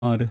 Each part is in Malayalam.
ആര്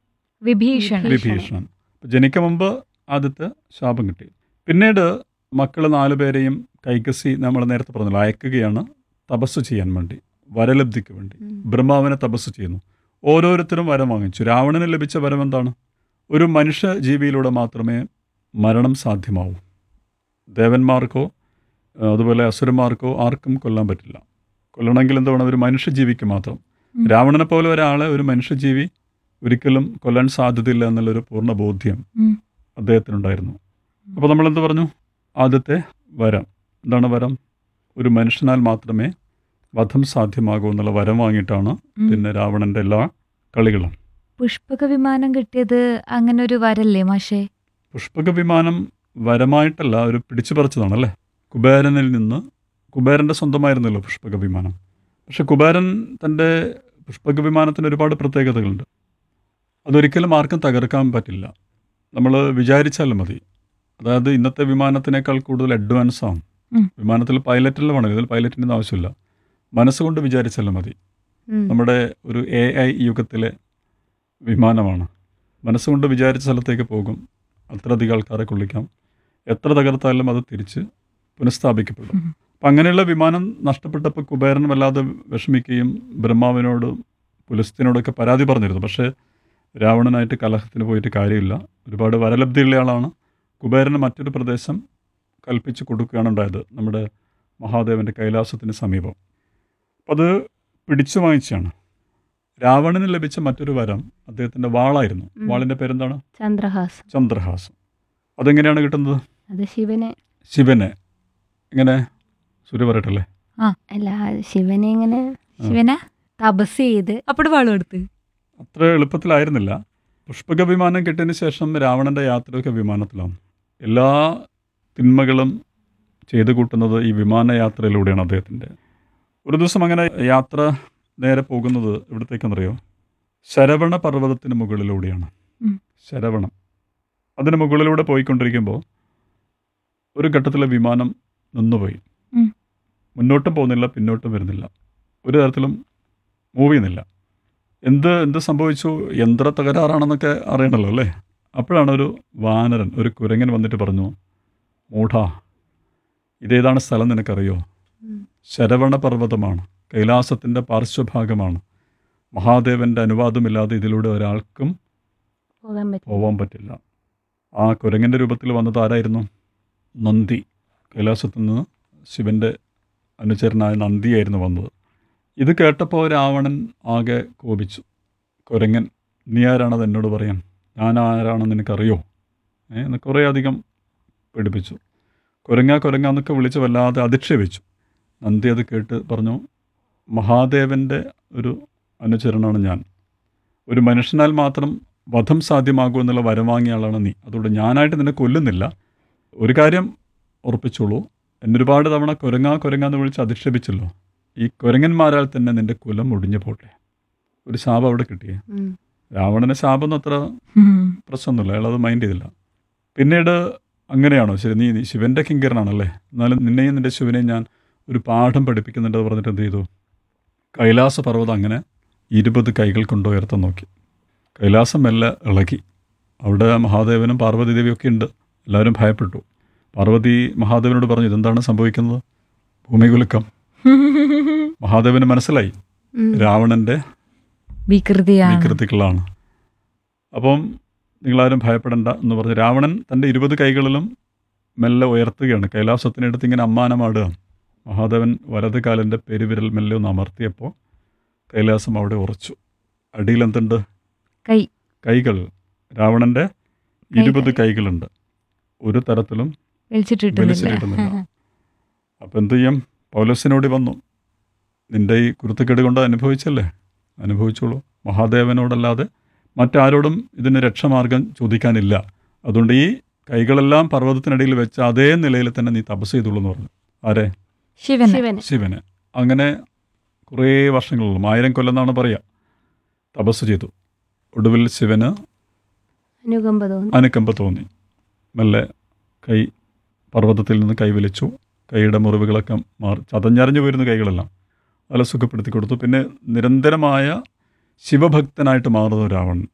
വിഭീഷൺ വിഭീഷണൻ ജനിക്കും മുമ്പ് ആദ്യത്തെ ശാപം കിട്ടി പിന്നീട് മക്കൾ നാലുപേരെയും കൈകസി നമ്മൾ നേരത്തെ പറഞ്ഞല്ലോ അയക്കുകയാണ് തപസ് ചെയ്യാൻ വേണ്ടി വരലബ്ധിക്ക് വേണ്ടി ബ്രഹ്മാവിനെ തപസ് ചെയ്യുന്നു ഓരോരുത്തരും വരം വാങ്ങിച്ചു രാവണന് ലഭിച്ച വരം എന്താണ് ഒരു മനുഷ്യ ജീവിയിലൂടെ മാത്രമേ മരണം സാധ്യമാവൂ ദേവന്മാർക്കോ ആ, അതുപോലെ അസുരന്മാർക്കോ ആർക്കും കൊല്ലാൻ പറ്റില്ല കൊല്ലണമെങ്കിൽ എന്ത് വേണം ഒരു മനുഷ്യജീവിക്ക് മാത്രം ഉം. രാവണനെ പോലെ ഒരാളെ ഒരു മനുഷ്യജീവി ഒരിക്കലും കൊല്ലാൻ സാധ്യതയില്ല എന്നുള്ളൊരു പൂർണ്ണ ബോധ്യം ഉം. അദ്ദേഹത്തിനുണ്ടായിരുന്നു അപ്പോൾ നമ്മൾ എന്ത് പറഞ്ഞു ആദ്യത്തെ വരം എന്താണ് വരം ഒരു മനുഷ്യനാൽ മാത്രമേ വധം സാധ്യമാകൂ എന്നുള്ള വരം വാങ്ങിയിട്ടാണ് ഉം. പിന്നെ രാവണന്റെ എല്ലാ കളികളും പുഷ്പക വിമാനം കിട്ടിയത് അങ്ങനെ ഒരു വരല്ലേ മാഷേ പുഷ്പക വിമാനം വരമായിട്ടല്ല ഒരു പിടിച്ചു പറിച്ചതാണ് അല്ലേ കുബേരനിൽ നിന്ന് കുബേരൻ്റെ സ്വന്തമായിരുന്നല്ലോ പുഷ്പക വിമാനം പക്ഷെ കുബേരൻ തൻ്റെ പുഷ്പക വിമാനത്തിന് ഒരുപാട് പ്രത്യേകതകളുണ്ട് അതൊരിക്കലും ആർക്കും തകർക്കാൻ പറ്റില്ല നമ്മൾ വിചാരിച്ചാലും മതി അതായത് ഇന്നത്തെ വിമാനത്തിനേക്കാൾ കൂടുതൽ അഡ്വാൻസ് ആണ് ഉം. വിമാനത്തിൽ പൈലറ്റെല്ലാം വേണം ഇതിൽ പൈലറ്റിൻ്റെ ആവശ്യമില്ല മനസ്സുകൊണ്ട് വിചാരിച്ചാലും മതി നമ്മുടെ ഒരു എ ഐ യുഗത്തിലെ വിമാനമാണ് മനസ്സുകൊണ്ട് വിചാരിച്ച സ്ഥലത്തേക്ക് പോകും അത്രയധികം ആൾക്കാരെ കൊള്ളിക്കാം എത്ര തകർത്താലും അത് തിരിച്ച് പുനഃസ്ഥാപിക്കപ്പെടും ഉം. അപ്പം അങ്ങനെയുള്ള വിമാനം നഷ്ടപ്പെട്ടപ്പോൾ കുബേരൻ വല്ലാതെ വിഷമിക്കുകയും ബ്രഹ്മാവിനോട് പുലസ്ത്യനോടൊക്കെ പരാതി പറഞ്ഞിരുന്നു പക്ഷേ രാവണനായിട്ട് കലഹത്തിന് പോയിട്ട് കാര്യമില്ല ഒരുപാട് വരലബ്ധിയുള്ള ആളാണ് കുബേരന് മറ്റൊരു പ്രദേശം കൽപ്പിച്ച് കൊടുക്കുകയാണ് ഉണ്ടായത് നമ്മുടെ മഹാദേവൻ്റെ കൈലാസത്തിന് സമീപം അപ്പം അത് പിടിച്ചു വാങ്ങിച്ചാണ് രാവണന് ലഭിച്ച മറ്റൊരു വരം അദ്ദേഹത്തിൻ്റെ വാളായിരുന്നു ഉം. വാളിൻ്റെ പേരെന്താണ് ചന്ദ്രഹാസം ചന്ദ്രഹാസം അതെങ്ങനെയാണ് കിട്ടുന്നത് അത് ശിവനെ ശിവനെ ഇങ്ങനെ സൂര്യ പറയട്ടല്ലേ അല്ല ശിവനെ ഇങ്ങനെ ശിവന തപസ് ചെയ്ത് അപ്പട് വാളും എടുത്ത് അത്ര എളുപ്പത്തിലായിരുന്നില്ല പുഷ്പക വിമാനം കിട്ടിയതിന് ശേഷം രാവണൻ്റെ യാത്രയൊക്കെ വിമാനത്തിലാണ് എല്ലാ തിന്മകളും ചെയ്തു കൂട്ടുന്നത് ഈ വിമാനയാത്രയിലൂടെയാണ് അദ്ദേഹത്തിൻ്റെ ഒരു ദിവസം അങ്ങനെ യാത്ര നേരെ പോകുന്നത് എവിടത്തേക്കെന്നറിയോ ശരവണ പർവ്വതത്തിന് മുകളിലൂടെയാണ് ഉം. ശരവണം അതിന് മുകളിലൂടെ പോയിക്കൊണ്ടിരിക്കുമ്പോൾ ഒരു ഘട്ടത്തിലെ വിമാനം നിന്നുപോയി ഉം. മുന്നോട്ടും പോകുന്നില്ല പിന്നോട്ടും വരുന്നില്ല ഒരു തരത്തിലും മൂവ് ചെയ്യുന്നില്ല എന്ത് എന്ത് സംഭവിച്ചു യന്ത്ര തകരാറാണെന്നൊക്കെ അറിയണല്ലോ അല്ലേ അപ്പോഴാണ് ഒരു വാനരൻ ഒരു കുരങ്ങൻ വന്നിട്ട് പറഞ്ഞു മൂഢ ഇതേതാണ് സ്ഥലം നിനക്കറിയോ ഉം. ശരവണ പർവ്വതമാണ് കൈലാസത്തിൻ്റെ പാർശ്വഭാഗമാണ് മഹാദേവൻ്റെ അനുവാദമില്ലാതെ ഇതിലൂടെ ഒരാൾക്കും പോകാൻ പറ്റും പോവാൻ പറ്റില്ല ആ കുരങ്ങൻ്റെ രൂപത്തിൽ വന്നത് ആരായിരുന്നു നന്ദി കൈലാസത്തു നിന്ന് ശിവൻ്റെ അനുചരനായ നന്ദിയായിരുന്നു വന്നത് ഇത് കേട്ടപ്പോൾ രാവണൻ ആകെ കോപിച്ചു കുരങ്ങൻ നീ ആരാണത് എന്നോട് പറയാൻ ഞാൻ ആരാണെന്ന് നിനക്കറിയോ ഏ എന്ന് കുറേ അധികം പേടിപ്പിച്ചു കുരങ്ങ കുരങ്ങ എന്നൊക്കെ വിളിച്ച് വല്ലാതെ അധിക്ഷേപിച്ചു നന്ദി അത് കേട്ട് പറഞ്ഞു മഹാദേവൻ്റെ ഒരു അനുചരനാണ് ഞാൻ ഒരു മനുഷ്യനാൽ മാത്രം വധം സാധ്യമാകൂ എന്നുള്ള വരം വാങ്ങിയ ആളാണ് നീ അതുകൊണ്ട് ഞാനായിട്ട് നിന്നെ കൊല്ലുന്നില്ല ഒരു കാര്യം ഉറപ്പിച്ചോളൂ എന്നെ ഒരുപാട് തവണ കുരങ്ങ കുരങ്ങ എന്ന് വിളിച്ച് അധിക്ഷേപിച്ചല്ലോ ഈ കുരങ്ങന്മാരാൽ തന്നെ നിന്റെ കുലം ഒടിഞ്ഞു പോട്ടെ ഒരു ശാപം അവിടെ കിട്ടിയേ ഉം. രാവണന് ശാപം അത്ര പ്രശ്നമൊന്നുമില്ല അയാൾ അത് മൈൻഡ് ചെയ്തില്ല പിന്നീട് അങ്ങനെയാണോ ശരി നീ നീ ശിവൻ്റെ കിങ്കരനാണല്ലേ എന്നാലും നിന്നെയും നിൻ്റെ ശിവനെയും ഞാൻ ഒരു പാഠം പഠിപ്പിക്കുന്നുണ്ട് എന്ന് പറഞ്ഞിട്ട് എന്ത് ചെയ്തു കൈലാസ പർവ്വതം അങ്ങനെ ഇരുപത് കൈകൾ കൊണ്ട് ഉയർത്താൻ നോക്കി കൈലാസം മെല്ലെ ഇളകി അവിടെ മഹാദേവനും പാർവതി ദേവിയൊക്കെ ഉണ്ട് എല്ലാവരും ഭയപ്പെട്ടു പാർവതി മഹാദേവനോട് പറഞ്ഞു ഇതെന്താണ് സംഭവിക്കുന്നത് ഭൂമികുലുക്കം മഹാദേവന് മനസ്സിലായി ഉം. രാവണൻ്റെ വികൃതിയാണ് വികൃതികളാണ് അപ്പം നിങ്ങളാരും ഭയപ്പെടണ്ട എന്ന് പറഞ്ഞ് രാവണൻ തൻ്റെ ഇരുപത് കൈകളിലും മെല്ലെ ഉയർത്തുകയാണ് കൈലാസത്തിനടുത്ത് ഇങ്ങനെ അമ്മാനമാടുക മഹാദേവൻ വലത് കാലിൻ്റെ പെരുവിരൽ മെല്ലെ ഒന്ന് അമർത്തിയപ്പോൾ കൈലാസം അവിടെ ഉറച്ചു അടിയിൽ എന്തുണ്ട് കൈ കൈകൾ രാവണൻ്റെ ഇരുപത് കൈകളുണ്ട് ഒരു തരത്തിലും വലിച്ചിട്ടിട്ടുന്നില്ല വലിച്ചിട്ടുന്നില്ല അപ്പം എന്ത് ചെയ്യും പൗലോസിനോട് വന്നു നിന്റെ ഈ കുരുത്തക്കേട് കൊണ്ട് അനുഭവിച്ചല്ലേ അനുഭവിച്ചോളൂ മഹാദേവനോടല്ലാതെ മറ്റാരോടും ഇതിന് രക്ഷമാർഗം ചോദിക്കാനില്ല അതുകൊണ്ട് ഈ കൈകളെല്ലാം പർവ്വതത്തിനിടയിൽ വെച്ച് അതേ നിലയിൽ തന്നെ നീ തപസ് ചെയ്തോളൂ എന്ന് പറഞ്ഞു ആരെ ശിവൻ ശിവനെ ശിവന് അങ്ങനെ കുറേ വർഷങ്ങളുള്ളൂ ആയിരം കൊല്ലം എന്നാണ് പറയുക തപസ് ചെയ്തു ഒടുവിൽ ശിവന് അനുകമ്പ തോന്നി അനുകമ്പ തോന്നി മെല്ലെ കൈ പർവ്വതത്തിൽ നിന്ന് കൈവലിച്ചു കൈയുടെ മുറിവുകളൊക്കെ മാറി ചതഞ്ഞറിഞ്ഞു പോയിരുന്ന കൈകളെല്ലാം നല്ല സുഖപ്പെടുത്തി കൊടുത്തു പിന്നെ നിരന്തരമായ ശിവഭക്തനായിട്ട് മാറുന്ന രാവണൻ